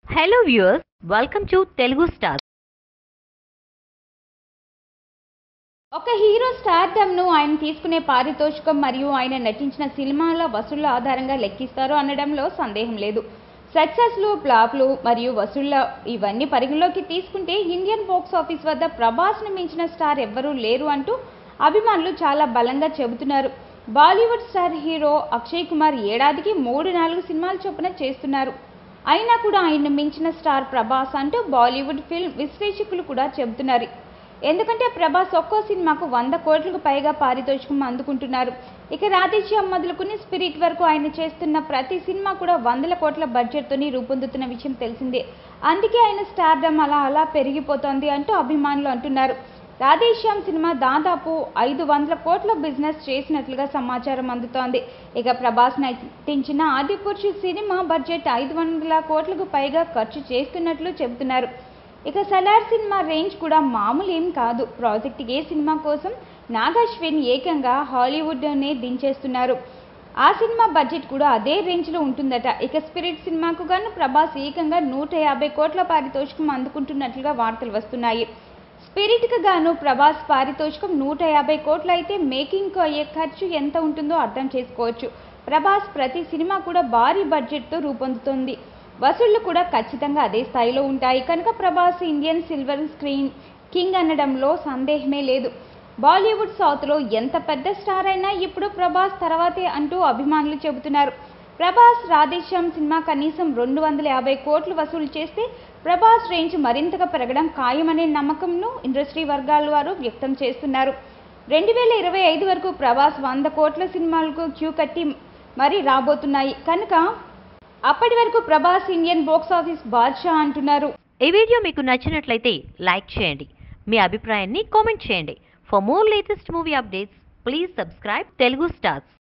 hello viewers welcome to Telugu star ఒక hero స్టార్డమ్ను ఆయన తీసుకునే పారితోషికం మరియు ఆయన నటించిన సినిమాల వసూళ్ల ఆధారంగా లెక్కిస్తారు అనడంలో సందేహం లేదు సక్సెస్లు ఫ్లాప్లు మరియు వసూళ్ల ఇవన్నీ పరిగణలోకి తీసుకుంటే ఇండియన్ బాక్స్ ఆఫీస్ వద్ద ప్రభాస్ను మించిన స్టార్ ఎవ్వరూ లేరు అంటూ అభిమానులు చాలా బలంగా చెబుతున్నారు Bollywood star hero Akshay Kumar ఏడాదికి మూడు నాలుగు సినిమాలు చొప్పున చేస్తున్నారు అయినా కూడా ఆయన్ను మించిన స్టార్ ప్రభాస్ అంటూ బాలీవుడ్ ఫిల్మ్ విశ్లేషకులు కూడా చెబుతున్నారు ఎందుకంటే ప్రభాస్ ఒక్కో సినిమాకు వంద కోట్లకు పైగా పారితోషికం అందుకుంటున్నారు ఇక రాధేశ్యామ్ మొదలుకుని స్పిరిట్ వరకు ఆయన చేస్తున్న ప్రతి సినిమా కూడా వందల కోట్ల బడ్జెట్తోని రూపొందుతున్న విషయం తెలిసిందే అందుకే ఆయన స్టార్డమ్ అలా అలా పెరిగిపోతోంది అంటూ అభిమానులు అంటున్నారు రాధేశ్యామ్ సినిమా దాదాపు ఐదు వందల కోట్ల బిజినెస్ చేసినట్లుగా సమాచారం అందుతోంది ఇక ప్రభాస్ నటించిన ఆదిపురుషు సినిమా బడ్జెట్ ఐదు వందల కోట్లకు పైగా ఖర్చు చేస్తున్నట్లు చెబుతున్నారు ఇక సలార్ సినిమా రేంజ్ కూడా మామూలు ఏం కాదు ప్రాజెక్ట్ ఏ సినిమా కోసం నాగాశ్విన్ ఏకంగా హాలీవుడ్నే దించేస్తున్నారు ఆ సినిమా బడ్జెట్ కూడా అదే రేంజ్లో ఉంటుందట ఇక స్పిరిట్ సినిమాకు గాను ప్రభాస్ ఏకంగా నూట యాభై కోట్ల పారితోషికం అందుకుంటున్నట్లుగా వార్తలు వస్తున్నాయి స్పిరిట్కి గాను ప్రభాస్ పారితోషికం నూట యాభై కోట్లు అయితే మేకింగ్కు అయ్యే ఖర్చు ఎంత ఉంటుందో అర్థం చేసుకోవచ్చు ప్రభాస్ ప్రతి సినిమా కూడా భారీ బడ్జెట్తో రూపొందుతుంది వసూళ్లు కూడా ఖచ్చితంగా అదే స్థాయిలో ఉంటాయి కనుక Prabhas Indian silver screen king అనడంలో సందేహమే లేదు బాలీవుడ్ సౌత్లో ఎంత పెద్ద స్టార్ అయినా ఇప్పుడు ప్రభాస్ తర్వాతే అంటూ అభిమానులు చెబుతున్నారు ప్రభాస్ రాధేశ్యామ్ సినిమా కనీసం రెండు వందల యాభై కోట్లు వసూలు చేస్తే ప్రభాస్ రేంజ్ మరింతగా పెరగడం ఖాయమనే నమ్మకంను ఇండస్ట్రీ వర్గాల వారు వ్యక్తం చేస్తున్నారు రెండు వేల ఇరవై ఐదు వరకు ప్రభాస్ వంద కోట్ల సినిమాలకు క్యూ కట్టి మరీ రాబోతున్నాయి కనుక అప్పటి వరకు ప్రభాస్ ఇండియన్ బాక్స్ ఆఫీస్ బాద్షా అంటున్నారు ఈ వీడియో మీకు నచ్చినట్లయితే లైక్ చేయండి మీ అభిప్రాయాన్ని కామెంట్ చేయండి for more latest movie updates please subscribe Telugu stars